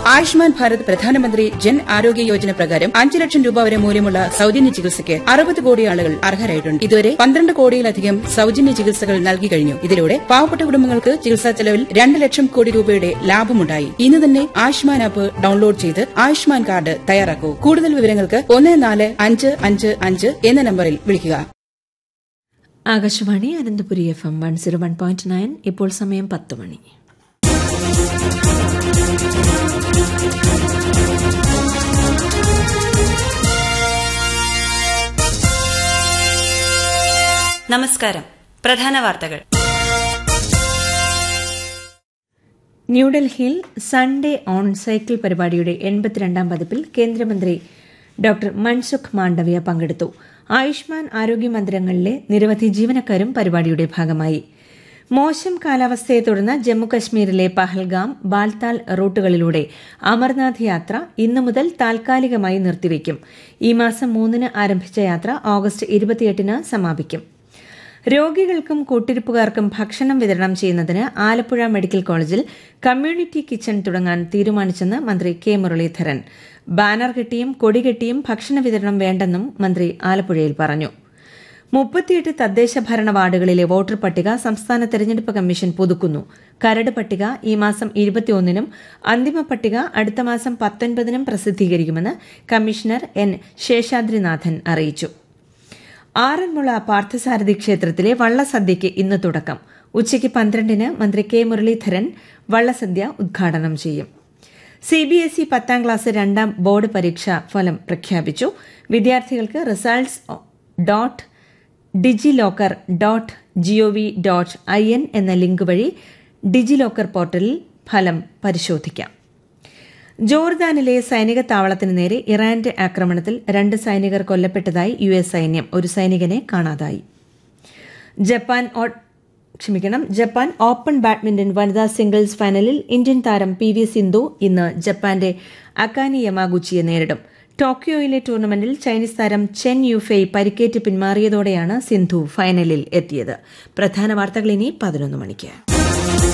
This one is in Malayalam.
ആയുഷ്മാൻ ഭാരത് പ്രധാനമന്ത്രി ജൻ ആരോഗ്യ യോജന പ്രകാരം അഞ്ച് ലക്ഷം രൂപ വരെ മൂല്യമുള്ള സൌജന്യ ചികിത്സയ്ക്ക് അറുപത് കോടി ആളുകൾ അർഹരായിട്ടുണ്ട് ഇതുവരെ പന്ത്രണ്ട് കോടിയിലധികം സൌജന്യ ചികിത്സകൾ നൽകി കഴിഞ്ഞു ഇതിലൂടെ പാവപ്പെട്ട കുടുംബങ്ങൾക്ക് ചികിത്സാ ചെലവിൽ രണ്ട് ലക്ഷം കോടി രൂപയുടെ ലാഭമുണ്ടായി ഇന്ന് തന്നെ ആയുഷ്മാൻ ആപ്പ് ഡൌൺലോഡ് ചെയ്ത് ആയുഷ്മാൻ കാർഡ് തയ്യാറാക്കൂ കൂടുതൽ വിവരങ്ങൾക്ക് ഒന്ന് നാല് അഞ്ച് അഞ്ച് അഞ്ച് എന്ന നമ്പറിൽ വിളിക്കുക Akashvani Ananthapuri F M one zero one point nine ഇപ്പോൾ സമയം പത്ത് മണി നമസ്കാരം പ്രധാന വാർത്തകൾ ന്യൂഡൽഹിയിൽ സൺഡേ ഓൺ സൈക്കിൾ പരിപാടിയുടെ എൺപത്തിരണ്ടാം പതിപ്പിൽ കേന്ദ്രമന്ത്രി ഡോക്ടർ മൻസുഖ് മാണ്ഡവ്യ പങ്കെടുത്തു ആയുഷ്മാൻ ആരോഗ്യ മന്ദിരങ്ങളിലെ നിരവധി ജീവനക്കാരും പരിപാടിയുടെ ഭാഗമായി മോശം കാലാവസ്ഥയെ തുടർന്ന് ജമ്മുകശ്മീരിലെ പഹൽഗാം ബാൽതാൽ റൂട്ടുകളിലൂടെ അമർനാഥ് യാത്ര ഇന്നു മുതൽ താൽക്കാലികമായി നിർത്തിവെക്കും ഈ മാസം മൂന്നിന് ആരംഭിച്ച യാത്ര ഓഗസ്റ്റ് ഇരുപത്തിയെട്ടിന് സമാപിക്കും രോഗികൾക്കും കൂട്ടിരിപ്പുകാർക്കും ഭക്ഷണം വിതരണം ചെയ്യുന്നതിന് ആലപ്പുഴ മെഡിക്കൽ കോളേജിൽ കമ്മ്യൂണിറ്റി കിച്ചൺ തുടങ്ങാൻ തീരുമാനിച്ചെന്ന് മന്ത്രി കെ മുരളീധരൻ ബാനർ കെട്ടിയും കൊടി കെട്ടിയും ഭക്ഷണ വിതരണം വേണ്ടെന്നും മന്ത്രി ആലപ്പുഴയിൽ പറഞ്ഞു മുപ്പത്തിയെട്ട് തദ്ദേശ ഭരണ വാർഡുകളിലെ വോട്ടർ പട്ടിക സംസ്ഥാന തെരഞ്ഞെടുപ്പ് കമ്മീഷൻ പുതുക്കുന്നു കരട് പട്ടിക ഈ മാസം ഇരുപത്തിയൊന്നിനും അന്തിമ പട്ടിക അടുത്ത മാസം പത്തൊൻപതിനും പ്രസിദ്ധീകരിക്കുമെന്ന് കമ്മീഷണർ എൻ ശേഷാദ്രിനാഥൻ അറിയിച്ചു ആറന്മുള പാർത്ഥസാരഥി ക്ഷേത്രത്തിലെ വള്ളസദ്യയ്ക്ക് ഇന്ന് തുടക്കം ഉച്ചയ്ക്ക് പന്ത്രണ്ടിന് മന്ത്രി കെ മുരളീധരൻ വള്ളസദ്യ ഉദ്ഘാടനം ചെയ്യും സിബിഎസ്ഇ പത്താം ക്ലാസ് രണ്ടാം ബോർഡ് പരീക്ഷാ ഫലം പ്രഖ്യാപിച്ചു വിദ്യാർത്ഥികൾക്ക് results dot DigiLocker dot GOV dot I N എന്ന ലിങ്ക് വഴി ഡിജി ലോക്കർ പോർട്ടലിൽ ഫലം പരിശോധിക്കാം ജോർദാനിലെ സൈനിക താവളത്തിന് നേരെ ഇറാന്റെ ആക്രമണത്തിൽ രണ്ട് സൈനികർ കൊല്ലപ്പെട്ടതായി യു എസ് സൈന്യം ഒരു സൈനികനെ കാണാതായി ജപ്പാൻ ക്ഷമിക്കണം ജപ്പാൻ ഓപ്പൺ ബാഡ്മിന്റൺ വനിതാ സിംഗിൾസ് ഫൈനലിൽ ഇന്ത്യൻ താരം പി വി സിന്ധു ഇന്ന് ജപ്പാന്റെ അക്കാനി യമാഗുച്ചിയെ നേരിടും ടോക്കിയോയിലെ ടൂർണമെന്റിൽ ചൈനീസ് താരം ചെൻ യുഫെയ് പരിക്കേറ്റ് പിന്മാറിയതോടെയാണ് സിന്ധു ഫൈനലിൽ എത്തിയത് പ്രധാന വാർത്തകൾ ഇനി പതിനൊന്ന് മണിക്ക്